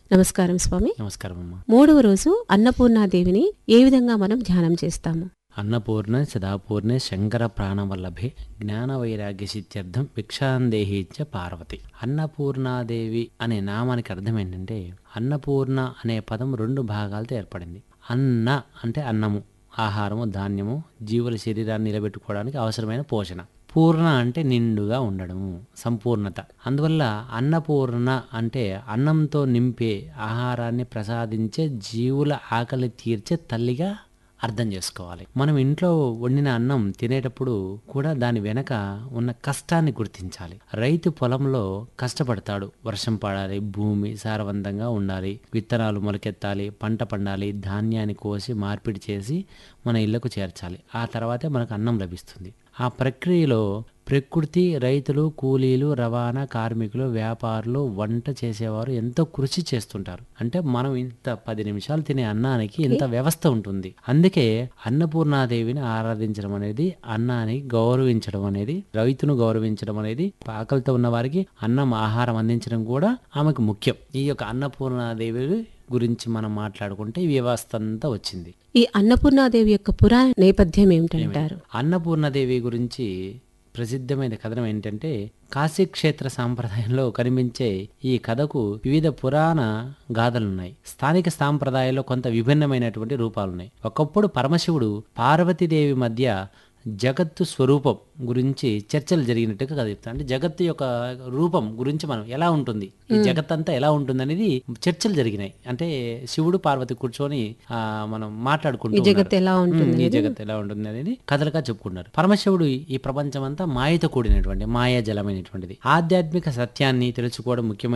నమస్కారం స్వామి నమస్కారం అమ్మ మూడవ రోజు అన్నపూర్ణాదేవిని ఏ విధంగా మనం ధ్యానం చేస్తాము అన్నపూర్ణ సదాపూర్ణే శంకర ప్రాణవల్లభే జ్ఞాన వైరాగ్య సిత్యర్థం భిక్షాందేహి చ పార్వతి అన్నపూర్ణాదేవి అనే నామానికి అర్థం ఏంటంటే అన్నపూర్ణ అనే పదం రెండు భాగాలతో ఏర్పడింది అన్న అంటే అన్నము ఆహారము ధాన్యము జీవుల శరీరాన్ని నిలబెట్టుకోవడానికి అవసరమైన పోషణ పూర్ణ అంటే నిండుగా ఉండడము సంపూర్ణత అందువల్ల అన్నపూర్ణ అంటే అన్నంతో నింపే ఆహారాన్ని ప్రసాదించే జీవుల ఆకలి తీర్చే తల్లిగా అర్థం చేసుకోవాలి మనం ఇంట్లో వండిన అన్నం తినేటప్పుడు కూడా దాని వెనక ఉన్న కష్టాన్ని గుర్తించాలి రైతు పొలంలో కష్టపడతాడు వర్షం పడాలి భూమి సారవంతంగా ఉండాలి విత్తనాలు మొలకెత్తాలి పంట పండాలి ధాన్యాన్ని కోసి మార్పిడి చేసి మన ఇళ్లకు చేర్చాలి ఆ తర్వాతే మనకు అన్నం లభిస్తుంది ఆ ప్రక్రియలో ప్రకృతి రైతులు కూలీలు రవాణా కార్మికులు వ్యాపారులు వంట చేసేవారు ఎంతో కృషి చేస్తుంటారు అంటే మనం ఇంత పది నిమిషాలు తినే అన్నానికి ఇంత వ్యవస్థ ఉంటుంది అందుకే అన్నపూర్ణాదేవిని ఆరాధించడం అనేది అన్నాన్ని గౌరవించడం అనేది రైతును గౌరవించడం అనేది ఆకలితో ఉన్న వారికి అన్నం ఆహారం అందించడం కూడా ఆమెకు ముఖ్యం ఈ యొక్క అన్నపూర్ణాదేవి గురించి మనం మాట్లాడుకుంటే ఈ వ్యవస్థ అంతా వచ్చింది ఈ అన్నపూర్ణాదేవి యొక్క పురాణ నేపథ్యం ఏమిటంటారు అన్నపూర్ణదేవి గురించి ప్రసిద్ధమైన కథనం ఏంటంటే కాశీక్షేత్ర సాంప్రదాయంలో కనిపించే ఈ కథకు వివిధ పురాణ గాథలున్నాయి స్థానిక సాంప్రదాయాల్లో కొంత విభిన్నమైనటువంటి రూపాలున్నాయి ఒకప్పుడు పరమశివుడు పార్వతీదేవి మధ్య జగత్తు స్వరూపం గురించి చర్చలు జరిగినట్టుగా కథ చెప్తాను అంటే జగత్తు యొక్క రూపం గురించి మనం ఎలా ఉంటుంది ఈ జగత్ అంతా ఎలా ఉంటుంది అనేది చర్చలు జరిగినాయి అంటే శివుడు పార్వతి కూర్చొని ఆ, మనం మాట్లాడుకుంటూ ఈ జగత్ ఉన్నారు. ఎలా ఉంటుంది ఉమ్, ఈ జగత్ ఎలా ఉంటుంది అనేది కథలుగా చెప్పుకున్నారు పరమశివుడు ఈ ప్రపంచం అంతా మాయతో కూడినటువంటి మాయాజలమైనటువంటిది ఆధ్యాత్మిక సత్యాన్ని తెలుసుకోవడం ముఖ్యమైన